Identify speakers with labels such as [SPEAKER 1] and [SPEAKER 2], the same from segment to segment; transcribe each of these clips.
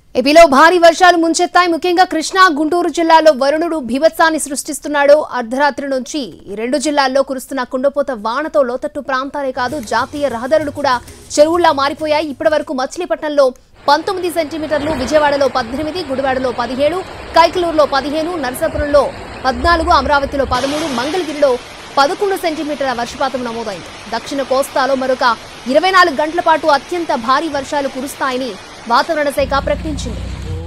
[SPEAKER 1] ఏపీలో భారీ వర్షాలు ముంచెత్తాయి ముఖ్యంగా కృష్ణా గుంటూరు జిల్లాలో వరుణుడు భీభత్సాన్ని సృష్టిస్తున్నాడు అర్ధరాత్రి నుంచి ఈ రెండు జిల్లాల్లో కురుస్తున్న కుండపోత వానతో లోతట్టు ప్రాంతాలే కాదు జాతీయ రహదారులు కూడా చెరువుల్లా మారిపోయాయి ఇప్పటి వరకు మచిలీపట్నంలో పంతొమ్మిది సెంటీమీటర్లు విజయవాడలో పద్దెనిమిది గుడివాడలో పదిహేడు కైకలూరులో పదిహేను నరసాపురంలో పద్నాలుగు అమరావతిలో పదమూడు మంగళగిరిలో పదకొండు సెంటీమీటర్ల వర్షపాతం నమోదైంది దక్షిణ కోస్తాలో మరొక ఇరవై నాలుగు గంటల పాటు అత్యంత భారీ వర్షాలు కురుస్తాయని వాతావరణ శాఖ ప్రకటించింది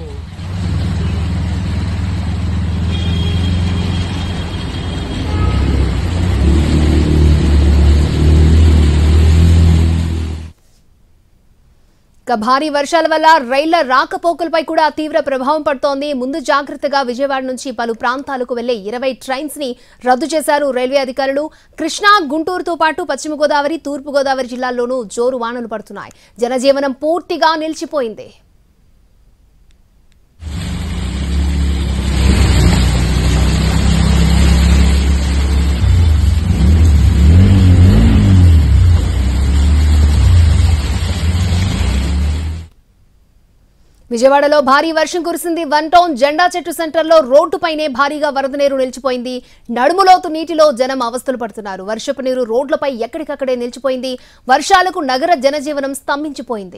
[SPEAKER 1] ఇక భారీ వర్షాల వల్ల రైళ్ల రాకపోకలపై కూడా తీవ్ర ప్రభావం పడుతోంది ముందు జాగ్రత్తగా విజయవాడ నుంచి పలు ప్రాంతాలకు వెళ్లే ఇరవై ట్రైన్స్ ని రద్దు చేశారు రైల్వే అధికారులు కృష్ణా గుంటూరుతో పాటు పశ్చిమ గోదావరి తూర్పు గోదావరి జిల్లాల్లోనూ జోరు వానలు పడుతున్నాయి జనజీవనం పూర్తిగా నిలిచిపోయింది విజయవాడలో భారీ వర్షం కురిసింది వన్ టౌన్ జెండా చెట్టు సెంటర్లో రోడ్డుపైనే భారీగా వరద నీరు నిలిచిపోయింది నడుములోతు నీటిలో జనం అవస్థలు పడుతున్నారు వర్షపు నీరు రోడ్లపై ఎక్కడికక్కడే నిలిచిపోయింది వర్షాలకు నగర జనజీవనం స్తంభించిపోయింది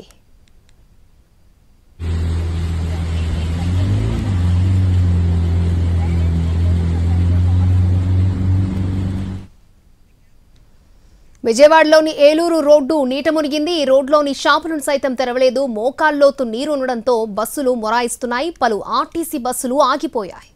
[SPEAKER 1] విజయవాడలోని ఏలూరు రోడ్డు నీట మునిగింది ఈ రోడ్లోని షాపులను సైతం తెరవలేదు మోకాల్లోతు నీరు ఉండడంతో బస్సులు మొరాయిస్తున్నాయి పలు ఆర్టీసీ బస్సులు ఆగిపోయాయి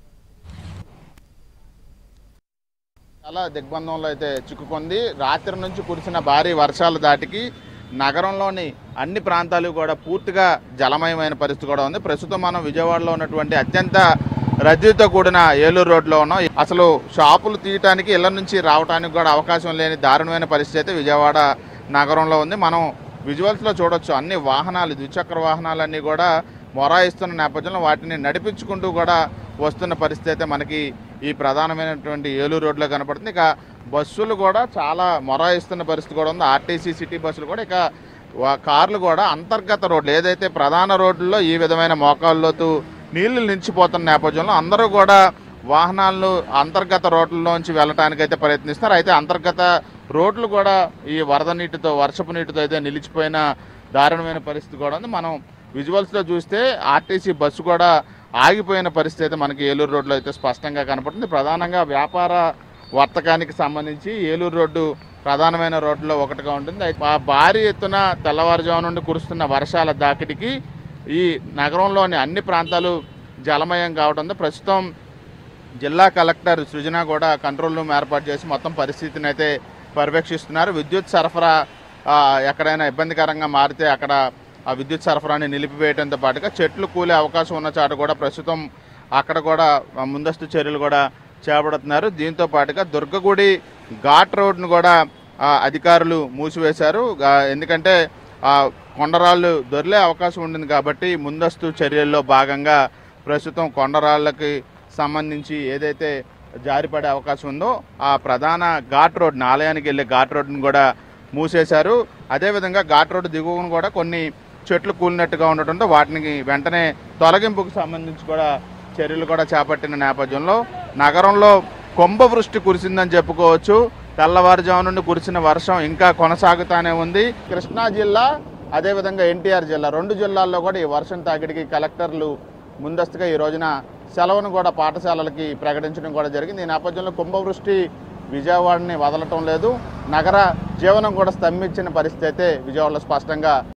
[SPEAKER 2] చాలా దిగ్బంధంలో అయితే చిక్కుకుంది రాత్రి నుంచి కురిసిన భారీ వర్షాల దాటికి నగరంలోని అన్ని ప్రాంతాలు కూడా పూర్తిగా జలమయమైన పరిస్థితి కూడా ఉంది ప్రస్తుతం మనం విజయవాడలో ఉన్నటువంటి అత్యంత రద్దీతో కూడిన ఏలూరు రోడ్లో ఉన్నాం అసలు షాపులు తీయటానికి ఇళ్ల నుంచి రావడానికి కూడా అవకాశం లేని దారుణమైన పరిస్థితి అయితే విజయవాడ నగరంలో ఉంది మనం విజువల్స్లో చూడొచ్చు అన్ని వాహనాలు ద్విచక్ర వాహనాలన్నీ కూడా మొరాయిస్తున్న నేపథ్యంలో వాటిని నడిపించుకుంటూ కూడా వస్తున్న పరిస్థితి అయితే మనకి ఈ ప్రధానమైనటువంటి ఏలూరు రోడ్లో కనపడుతుంది ఇక బస్సులు కూడా చాలా మొరాయిస్తున్న పరిస్థితి కూడా ఉంది ఆర్టీసీ సిటీ బస్సులు కూడా ఇక వా- కార్లు కూడా అంతర్గత రోడ్లు ఏదైతే ప్రధాన రోడ్లలో ఈ విధమైన మోకాల్లోతు నీళ్లు నిలిచిపోతున్న నేపథ్యంలో అందరూ కూడా వాహనాలను అంతర్గత రోడ్లలోంచి వెళ్ళటానికి అయితే ప్రయత్నిస్తారు అయితే అంతర్గత రోడ్లు కూడా ఈ వరద నీటితో వర్షపు నీటితో అయితే నిలిచిపోయిన దారుణమైన పరిస్థితి కూడా ఉంది మనం విజువల్స్లో చూస్తే ఆర్టీసీ బస్సు కూడా ఆగిపోయిన పరిస్థితి అయితే మనకి ఏలూరు రోడ్లో అయితే స్పష్టంగా కనపడుతుంది ప్రధానంగా వ్యాపార వర్తకానికి సంబంధించి ఏలూరు రోడ్డు ప్రధానమైన రోడ్లో ఒకటిగా ఉంటుంది అయితే ఆ భారీ ఎత్తున తెల్లవారుజాము నుండి కురుస్తున్న వర్షాల దాకిడికి ఈ నగరంలోని అన్ని ప్రాంతాలు జలమయం కావడంతో ప్రస్తుతం జిల్లా కలెక్టర్ సృజన కూడా కంట్రోల్ రూమ్ ఏర్పాటు చేసి మొత్తం పరిస్థితిని అయితే పర్యవేక్షిస్తున్నారు విద్యుత్ సరఫరా ఆ, ఎక్కడైనా ఇబ్బందికరంగా మారితే అక్కడ ఆ విద్యుత్ సరఫరాని నిలిపివేయడంతో పాటుగా చెట్లు కూలే అవకాశం ఉన్న చాటు కూడా ప్రస్తుతం అక్కడ కూడా ఆ, ముందస్తు చర్యలు కూడా చేపడుతున్నారు దీంతో పాటుగా దుర్గగుడి ఘాట్ రోడ్ను కూడా ఆ, అధికారులు మూసివేశారు ఆ, ఎందుకంటే ఆ, కొండరాళ్ళు దొరిలే అవకాశం ఉంటుంది కాబట్టి ముందస్తు చర్యల్లో భాగంగా ప్రస్తుతం కొండరాళ్ళకి సంబంధించి ఏదైతే జారిపడే అవకాశం ఉందో ఆ ప్రధాన ఘాట్ రోడ్ ఆలయానికి వెళ్ళే ఘాట్ రోడ్డును కూడా మూసేశారు అదేవిధంగా ఘాట్ రోడ్డు దిగువను కూడా కొన్ని చెట్లు కూలినట్టుగా ఉండటంతో వాటిని వెంటనే తొలగింపుకు సంబంధించి కూడా చర్యలు కూడా చేపట్టిన నేపథ్యంలో నగరంలో కుంభవృష్టి కురిసిందని చెప్పుకోవచ్చు తెల్లవారుజాము నుండి కురిసిన వర్షం ఇంకా కొనసాగుతానే ఉంది కృష్ణా జిల్లా అదేవిధంగా ఎన్టీఆర్ జిల్లా రెండు జిల్లాల్లో కూడా ఈ వర్షం తాకిడికి కలెక్టర్లు ముందస్తుగా ఈ రోజున సెలవును కూడా పాఠశాలలకి ప్రకటించడం కూడా జరిగింది ఈ నేపథ్యంలో కుంభవృష్టి విజయవాడని వదలటం లేదు నగర జీవనం కూడా స్తంభించిన పరిస్థితి అయితే విజయవాడలో స్పష్టంగా